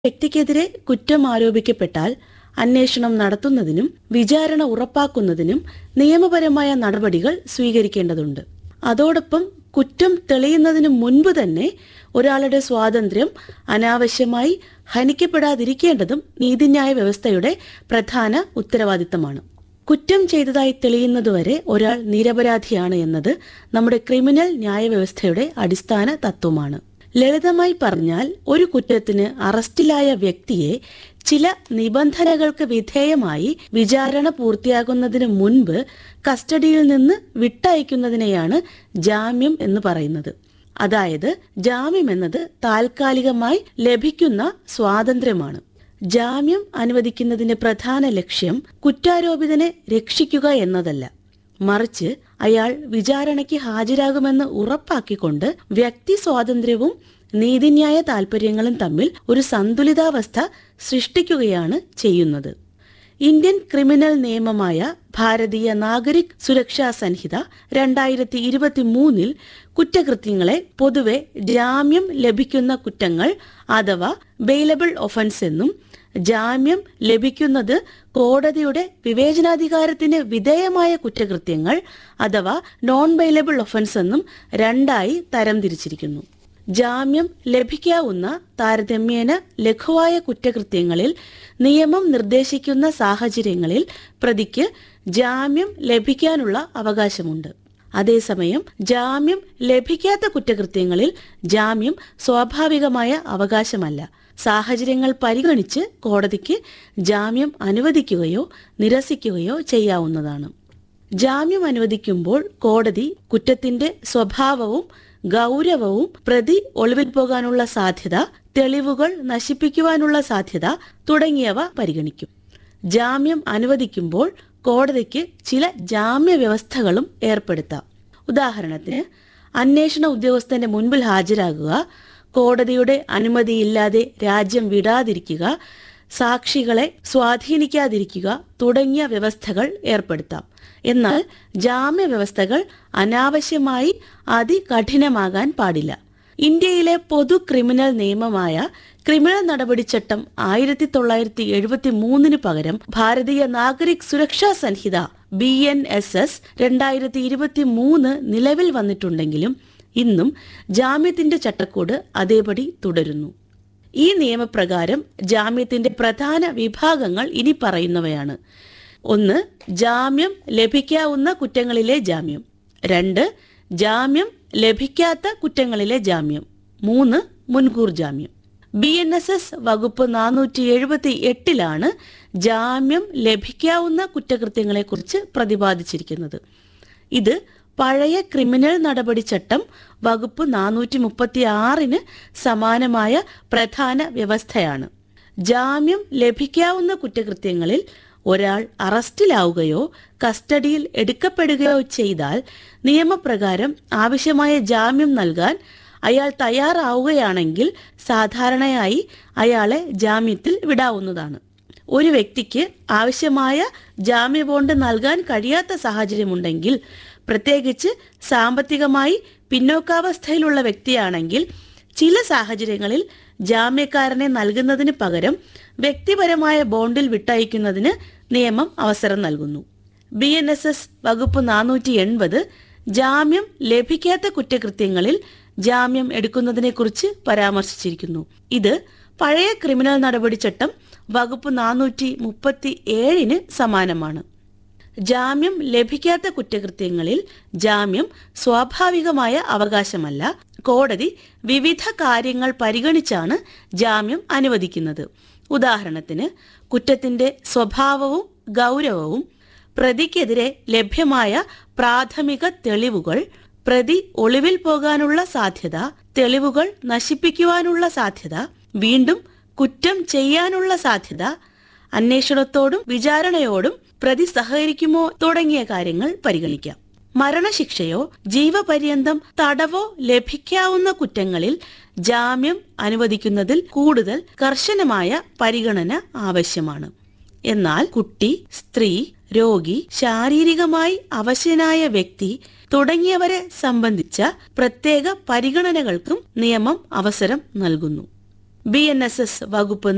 വ്യക്തിക്കെതിരെ കുറ്റം ആരോപിക്കപ്പെട്ടാൽ അന്വേഷണം നടത്തുന്നതിനും വിചാരണ ഉറപ്പാക്കുന്നതിനും നിയമപരമായ നടപടികൾ സ്വീകരിക്കേണ്ടതുണ്ട് അതോടൊപ്പം കുറ്റം തെളിയുന്നതിന് മുൻപ് തന്നെ ഒരാളുടെ സ്വാതന്ത്ര്യം അനാവശ്യമായി ഹനിക്കപ്പെടാതിരിക്കേണ്ടതും നീതിന്യായ വ്യവസ്ഥയുടെ പ്രധാന ഉത്തരവാദിത്തമാണ് കുറ്റം ചെയ്തതായി തെളിയുന്നതുവരെ ഒരാൾ നിരപരാധിയാണ് എന്നത് നമ്മുടെ ക്രിമിനൽ ന്യായവ്യവസ്ഥയുടെ അടിസ്ഥാന തത്വമാണ് ലളിതമായി പറഞ്ഞാൽ ഒരു കുറ്റത്തിന് അറസ്റ്റിലായ വ്യക്തിയെ ചില നിബന്ധനകൾക്ക് വിധേയമായി വിചാരണ പൂർത്തിയാകുന്നതിന് മുൻപ് കസ്റ്റഡിയിൽ നിന്ന് വിട്ടയക്കുന്നതിനെയാണ് ജാമ്യം എന്ന് പറയുന്നത് അതായത് ജാമ്യം എന്നത് താൽക്കാലികമായി ലഭിക്കുന്ന സ്വാതന്ത്ര്യമാണ് ജാമ്യം അനുവദിക്കുന്നതിന്റെ പ്രധാന ലക്ഷ്യം കുറ്റാരോപിതനെ രക്ഷിക്കുക എന്നതല്ല മറിച്ച് അയാൾ വിചാരണയ്ക്ക് ഹാജരാകുമെന്ന് ഉറപ്പാക്കിക്കൊണ്ട് വ്യക്തി സ്വാതന്ത്ര്യവും നീതിന്യായ താൽപര്യങ്ങളും തമ്മിൽ ഒരു സന്തുലിതാവസ്ഥ സൃഷ്ടിക്കുകയാണ് ചെയ്യുന്നത് ഇന്ത്യൻ ക്രിമിനൽ നിയമമായ ഭാരതീയ നാഗരിക് സുരക്ഷാ സംഹിത രണ്ടായിരത്തി ഇരുപത്തി മൂന്നിൽ കുറ്റകൃത്യങ്ങളെ പൊതുവെ ജാമ്യം ലഭിക്കുന്ന കുറ്റങ്ങൾ അഥവാ ബെയിലബിൾ ഒഫൻസ് എന്നും ജാമ്യം ലഭിക്കുന്നത് കോടതിയുടെ വിവേചനാധികാരത്തിന് വിധേയമായ കുറ്റകൃത്യങ്ങൾ അഥവാ നോൺ ബെയിലബിൾ ഒഫൻസ് എന്നും രണ്ടായി തരംതിരിച്ചിരിക്കുന്നു ജാമ്യം ലഭിക്കാവുന്ന താരതമ്യേന ലഘുവായ കുറ്റകൃത്യങ്ങളിൽ നിയമം നിർദ്ദേശിക്കുന്ന സാഹചര്യങ്ങളിൽ പ്രതിക്ക് ജാമ്യം ലഭിക്കാനുള്ള അവകാശമുണ്ട് അതേസമയം ജാമ്യം ലഭിക്കാത്ത കുറ്റകൃത്യങ്ങളിൽ ജാമ്യം സ്വാഭാവികമായ അവകാശമല്ല സാഹചര്യങ്ങൾ പരിഗണിച്ച് കോടതിക്ക് ജാമ്യം അനുവദിക്കുകയോ നിരസിക്കുകയോ ചെയ്യാവുന്നതാണ് ജാമ്യം അനുവദിക്കുമ്പോൾ കോടതി കുറ്റത്തിന്റെ സ്വഭാവവും ഗൗരവവും പ്രതി ഒളിവിൽ പോകാനുള്ള സാധ്യത തെളിവുകൾ നശിപ്പിക്കുവാനുള്ള സാധ്യത തുടങ്ങിയവ പരിഗണിക്കും ജാമ്യം അനുവദിക്കുമ്പോൾ കോടതിക്ക് ചില ജാമ്യ വ്യവസ്ഥകളും ഏർപ്പെടുത്താം ഉദാഹരണത്തിന് അന്വേഷണ ഉദ്യോഗസ്ഥന്റെ മുൻപിൽ ഹാജരാകുക കോടതിയുടെ അനുമതിയില്ലാതെ രാജ്യം വിടാതിരിക്കുക സാക്ഷികളെ സ്വാധീനിക്കാതിരിക്കുക തുടങ്ങിയ വ്യവസ്ഥകൾ ഏർപ്പെടുത്താം എന്നാൽ ജാമ്യ വ്യവസ്ഥകൾ അനാവശ്യമായി അതികഠിനമാകാൻ പാടില്ല ഇന്ത്യയിലെ പൊതു ക്രിമിനൽ നിയമമായ ക്രിമിനൽ നടപടിച്ചട്ടം ആയിരത്തി തൊള്ളായിരത്തി എഴുപത്തി മൂന്നിന് പകരം Bharatiya Nagarik Suraksha Sanhita B N S S രണ്ടായിരത്തി ഇരുപത്തി മൂന്ന് നിലവിൽ വന്നിട്ടുണ്ടെങ്കിലും ഇന്നും ജാമ്യത്തിന്റെ ചട്ടക്കൂട് അതേപടി തുടരുന്നു ഈ നിയമപ്രകാരം ജാമ്യത്തിന്റെ പ്രധാന വിഭാഗങ്ങൾ ഇനി പറയുന്നവയാണ് ഒന്ന് ജാമ്യം ലഭിക്കാവുന്ന കുറ്റങ്ങളിലെ ജാമ്യം രണ്ട് ജാമ്യം ലഭിക്കാത്ത കുറ്റങ്ങളിലെ ജാമ്യം മൂന്ന് മുൻകൂർ ജാമ്യം ബി എൻ എസ് എസ് വകുപ്പ് നാനൂറ്റി എഴുപത്തി എട്ടിലാണ് ജാമ്യം ലഭിക്കാവുന്ന കുറ്റകൃത്യങ്ങളെക്കുറിച്ച് പ്രതിപാദിച്ചിരിക്കുന്നത് ഇത് പഴയ ക്രിമിനൽ നടപടിച്ചട്ടം വകുപ്പ് നാനൂറ്റി മുപ്പത്തി ആറിന് സമാനമായ പ്രധാന വ്യവസ്ഥയാണ് ജാമ്യം ലഭിക്കാവുന്ന കുറ്റകൃത്യങ്ങളിൽ ഒരാൾ അറസ്റ്റിലാവുകയോ കസ്റ്റഡിയിൽ എടുക്കപ്പെടുകയോ ചെയ്താൽ നിയമപ്രകാരം ആവശ്യമായ ജാമ്യം നൽകാൻ അയാൾ തയ്യാറാവുകയാണെങ്കിൽ സാധാരണയായി അയാളെ ജാമ്യത്തിൽ വിടാവുന്നതാണ് ഒരു വ്യക്തിക്ക് ആവശ്യമായ ജാമ്യ ബോണ്ട് നൽകാൻ കഴിയാത്ത സാഹചര്യമുണ്ടെങ്കിൽ പ്രത്യേകിച്ച് സാമ്പത്തികമായി പിന്നോക്കാവസ്ഥയിലുള്ള വ്യക്തിയാണെങ്കിൽ ചില സാഹചര്യങ്ങളിൽ ജാമ്യക്കാരനെ നൽകുന്നതിന് പകരം വ്യക്തിപരമായ ബോണ്ടിൽ വിട്ടയക്കുന്നതിന് നിയമം അവസരം നൽകുന്നു ബി എൻ എസ് എസ് വകുപ്പ് നാനൂറ്റി എൺപത് ജാമ്യം ലഭിക്കാത്ത കുറ്റകൃത്യങ്ങളിൽ ജാമ്യം എടുക്കുന്നതിനെക്കുറിച്ച് പരാമർശിച്ചിരിക്കുന്നു ഇത് പഴയ ക്രിമിനൽ നടപടിച്ചട്ടം വകുപ്പ് നാനൂറ്റി മുപ്പത്തി ഏഴിന് സമാനമാണ് ജാമ്യം ലഭിക്കാത്ത കുറ്റകൃത്യങ്ങളിൽ ജാമ്യം സ്വാഭാവികമായ അവകാശമല്ല കോടതി വിവിധ കാര്യങ്ങൾ പരിഗണിച്ചാണ് ജാമ്യം അനുവദിക്കുന്നത് ഉദാഹരണത്തിന് കുറ്റത്തിന്റെ സ്വഭാവവും ഗൗരവവും പ്രതിക്കെതിരെ ലഭ്യമായ പ്രാഥമിക തെളിവുകൾ പ്രതി ഒളിവിൽ പോകാനുള്ള സാധ്യത തെളിവുകൾ നശിപ്പിക്കുവാനുള്ള സാധ്യത വീണ്ടും കുറ്റം ചെയ്യാനുള്ള സാധ്യത അന്വേഷണത്തോടും വിചാരണയോടും പ്രതി സഹകരിക്കുമോ തുടങ്ങിയ കാര്യങ്ങൾ പരിഗണിക്കാം മരണശിക്ഷയോ ജീവപര്യന്തം തടവോ ലഭിക്കാവുന്ന കുറ്റങ്ങളിൽ ജാമ്യം അനുവദിക്കുന്നതിൽ കൂടുതൽ കർശനമായ പരിഗണന ആവശ്യമാണ് എന്നാൽ കുട്ടി സ്ത്രീ രോഗി ശാരീരികമായി അവശനായ വ്യക്തി തുടങ്ങിയവരെ സംബന്ധിച്ച പ്രത്യേക പരിഗണനകൾക്കും നിയമം അവസരം നൽകുന്നു ബി എൻ എസ് എസ് വകുപ്പ്